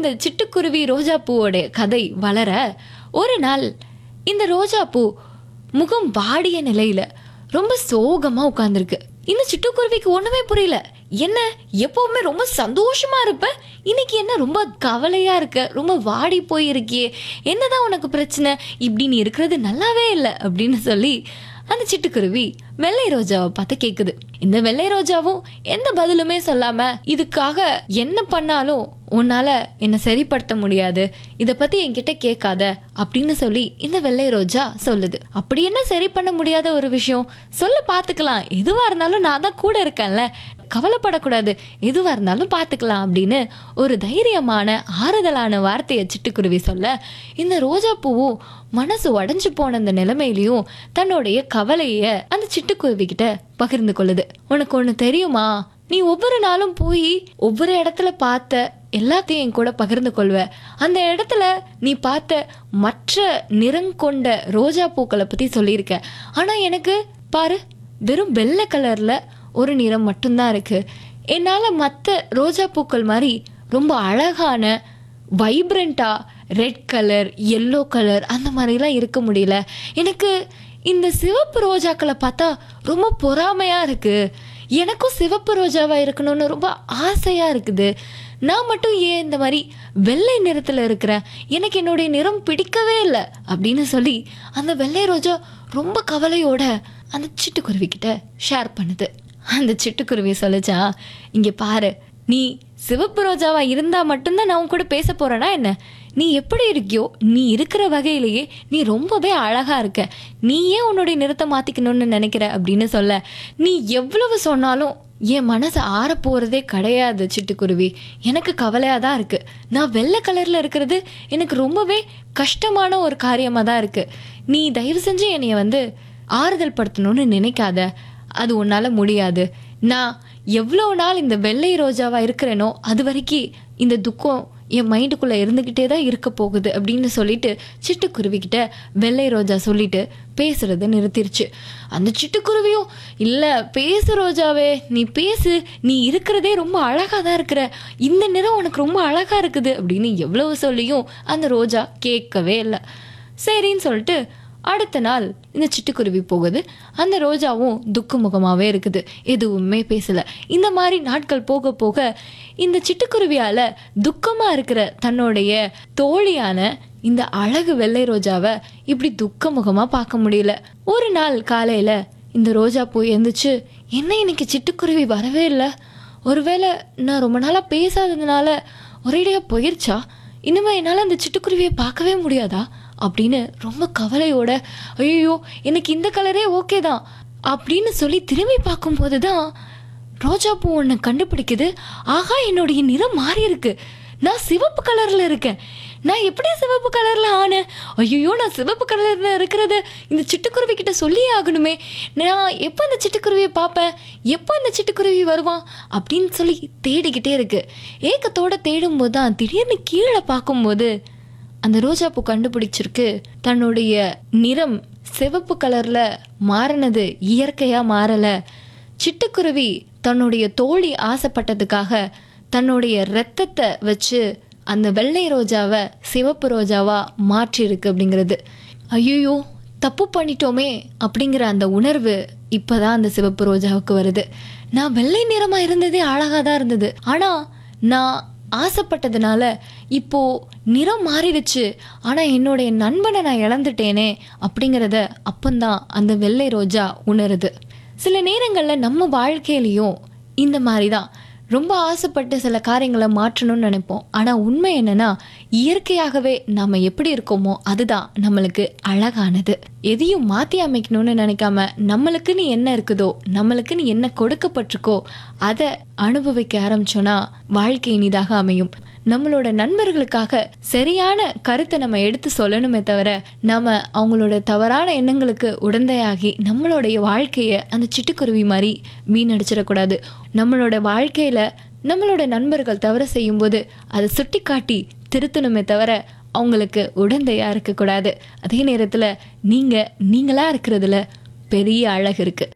இந்த சிட்டுக்குருவி ரோஜா பூவோட கதை வளர ஒரு நாள் இந்த ரோஜா பூ முகம் வாடிய நிலையில ரொம்ப சோகமா உட்கார்ந்துருக்கு இந்த சிட்டுக்குருவிக்கு ஒண்ணுமே புரியல என்ன எப்பவுமே ரொம்ப சந்தோஷமா இருப்ப இன்னைக்கு என்ன ரொம்ப கவலையா இருக்க ரொம்ப வாடி போயிருக்கியே என்னதான் உனக்கு பிரச்சனை இப்படி நீ இருக்கிறது நல்லாவே இல்லை அப்படின்னு சொல்லி அந்த சிட்டுக்குருவி வெள்ளை ரோஜாவை பார்த்து கேக்குது இந்த வெள்ளை ரோஜாவும் எந்த பதிலுமே சொல்லாம இதுக்காக என்ன பண்ணாலும் உன்னால என்ன சரிப்படுத்த முடியாது இத பத்தி என்கிட்ட கேட்காத அப்படின்னு சொல்லி இந்த வெள்ளை ரோஜா சொல்லுது அப்படி என்ன சரி பண்ண முடியாத ஒரு விஷயம் சொல்ல பாத்துக்கலாம் எதுவா இருந்தாலும் நான் தான் கூட இருக்கேன்ல கவலைப்படக்கூடாது எதுவா இருந்தாலும் பார்த்துக்கலாம் அப்படின்னு ஒரு தைரியமான ஆறுதலான வார்த்தையை சிட்டுக்குருவி சொல்ல இந்த ரோஜா பூவும் மனசு உடஞ்சு போன அந்த நிலைமையிலையும் தன்னுடைய கவலைய அந்த சிட்டுக்குருவி கிட்ட பகிர்ந்து கொள்ளுது உனக்கு ஒண்ணு தெரியுமா நீ ஒவ்வொரு நாளும் போய் ஒவ்வொரு இடத்துல பார்த்த எல்லாத்தையும் என் கூட பகிர்ந்து கொள்வ அந்த இடத்துல நீ பார்த்த மற்ற நிறம் கொண்ட ரோஜா பூக்களை பத்தி சொல்லியிருக்க ஆனா எனக்கு பாரு வெறும் வெள்ளை கலர்ல ஒரு நிறம் மட்டும்தான் இருக்கு என்னால மற்ற ரோஜா பூக்கள் மாதிரி ரொம்ப அழகான வைப்ரண்டா ரெட் கலர் எல்லோ கலர் அந்த மாதிரிலாம் இருக்க முடியல எனக்கு இந்த சிவப்பு ரோஜாக்களை பார்த்தா ரொம்ப பொறாமையா இருக்கு எனக்கும் சிவப்பு ரோஜாவா இருக்கணும்னு ரொம்ப ஆசையா இருக்குது நான் மட்டும் ஏன் இந்த மாதிரி வெள்ளை நிறத்துல இருக்கிறேன் எனக்கு என்னுடைய நிறம் பிடிக்கவே இல்லை அப்படின்னு சொல்லி அந்த வெள்ளை ரோஜா ரொம்ப கவலையோட அந்த சிட்டுக்குருவி கிட்ட ஷேர் பண்ணுது அந்த சிட்டுக்குருவி சொல்லுச்சா இங்க பாரு நீ சிவப்பு ரோஜாவா இருந்தா மட்டும்தான் நான் உன் கூட பேச போறேனா என்ன நீ எப்படி இருக்கியோ நீ இருக்கிற வகையிலேயே நீ ரொம்பவே அழகா இருக்க நீ ஏன் உன்னுடைய நிறத்தை மாத்திக்கணும்னு நினைக்கிற அப்படின்னு சொல்ல நீ எவ்வளவு சொன்னாலும் என் மனசு ஆற போறதே கிடையாது சிட்டுக்குருவி எனக்கு கவலையா தான் இருக்கு நான் வெள்ளை கலர்ல இருக்கிறது எனக்கு ரொம்பவே கஷ்டமான ஒரு காரியமா தான் இருக்கு நீ தயவு செஞ்சு என்னைய வந்து ஆறுதல் படுத்தணும்னு நினைக்காத அது உன்னால முடியாது நான் எவ்வளோ நாள் இந்த வெள்ளை ரோஜாவா இருக்கிறேனோ அது வரைக்கும் இந்த துக்கம் என் மைண்டுக்குள்ள இருந்துகிட்டே தான் இருக்க போகுது அப்படின்னு சொல்லிட்டு சிட்டுக்குருவி கிட்ட வெள்ளை ரோஜா சொல்லிட்டு பேசுறத நிறுத்திருச்சு அந்த சிட்டுக்குருவியும் இல்ல பேசு ரோஜாவே நீ பேசு நீ இருக்கிறதே ரொம்ப அழகா தான் இருக்கிற இந்த நிறம் உனக்கு ரொம்ப அழகா இருக்குது அப்படின்னு எவ்வளவு சொல்லியும் அந்த ரோஜா கேட்கவே இல்லை சரின்னு சொல்லிட்டு அடுத்த நாள் இந்த சிட்டுக்குருவி போகுது அந்த ரோஜாவும் துக்க முகமாவே இருக்குது எதுவுமே பேசல இந்த மாதிரி நாட்கள் போக போக இந்த சிட்டுக்குருவியால துக்கமா இருக்கிற தன்னுடைய தோழியான இந்த அழகு வெள்ளை ரோஜாவை இப்படி துக்க முகமா பார்க்க முடியல ஒரு நாள் காலையில இந்த ரோஜா பூ எழுந்துச்சு என்ன இன்னைக்கு சிட்டுக்குருவி வரவே இல்லை ஒருவேளை நான் ரொம்ப நாளா பேசாததுனால ஒரேடியா போயிருச்சா இனிமே என்னால் அந்த சிட்டுக்குருவியை பார்க்கவே முடியாதா அப்படின்னு ரொம்ப கவலையோட ஐயோ எனக்கு இந்த கலரே ஓகே தான் அப்படின்னு சொல்லி திரும்பி பார்க்கும்போது தான் ரோஜா பூ ஒன்று கண்டுபிடிக்குது ஆகா என்னுடைய நிறம் மாறி இருக்கு நான் சிவப்பு கலர்ல இருக்கேன் நான் எப்படி சிவப்பு கலர்ல ஆனேன் ஐயோ நான் சிவப்பு கலர்ல இருக்கிறது இந்த சிட்டுக்குருவி கிட்ட சொல்லியே ஆகணுமே நான் எப்போ அந்த சிட்டுக்குருவியை பார்ப்பேன் எப்போ அந்த சிட்டுக்குருவி வருவான் அப்படின்னு சொல்லி தேடிக்கிட்டே இருக்கு ஏக்கத்தோட தேடும்போது தான் திடீர்னு கீழே பார்க்கும்போது அந்த ரோஜா பூ கண்டுபிடிச்சிருக்கு தன்னுடைய நிறம் சிவப்பு கலர்ல மாறினது இயற்கையா மாறல சிட்டுக்குருவி தன்னுடைய தோழி ஆசைப்பட்டதுக்காக தன்னுடைய ரத்தத்தை வச்சு அந்த வெள்ளை ரோஜாவை சிவப்பு ரோஜாவா மாற்றிருக்கு அப்படிங்கிறது ஐயோ தப்பு பண்ணிட்டோமே அப்படிங்கிற அந்த உணர்வு இப்பதான் அந்த சிவப்பு ரோஜாவுக்கு வருது நான் வெள்ளை நிறமா இருந்ததே அழகா தான் இருந்தது ஆனா நான் ஆசைப்பட்டதுனால இப்போ நிறம் மாறிடுச்சு ஆனா என்னுடைய நண்பனை நான் இழந்துட்டேனே அப்படிங்கிறத அப்பந்தான் அந்த வெள்ளை ரோஜா உணருது சில நேரங்களில் நம்ம வாழ்க்கையிலையும் இந்த மாதிரி தான் ரொம்ப ஆசைப்பட்டு சில காரியங்களை மாற்றணும்னு நினைப்போம் ஆனால் உண்மை என்னன்னா இயற்கையாகவே நம்ம எப்படி இருக்கோமோ அதுதான் நம்மளுக்கு அழகானது எதையும் மாற்றி அமைக்கணும்னு நினைக்காம நம்மளுக்குன்னு என்ன இருக்குதோ நம்மளுக்குன்னு என்ன கொடுக்கப்பட்டிருக்கோ அதை அனுபவிக்க ஆரம்பிச்சோன்னா வாழ்க்கை இனிதாக அமையும் நம்மளோட நண்பர்களுக்காக சரியான கருத்தை நம்ம எடுத்து சொல்லணுமே தவிர நாம அவங்களோட தவறான எண்ணங்களுக்கு உடந்தையாகி நம்மளுடைய வாழ்க்கையை அந்த சிட்டுக்குருவி மாதிரி வீணடிச்சிடக்கூடாது நம்மளோட வாழ்க்கையில நம்மளோட நண்பர்கள் தவறு செய்யும்போது அதை சுட்டி காட்டி திருத்தணுமே தவிர அவங்களுக்கு உடந்தையா இருக்கக்கூடாது அதே நேரத்துல நீங்க நீங்களா இருக்கிறதுல பெரிய அழகு இருக்கு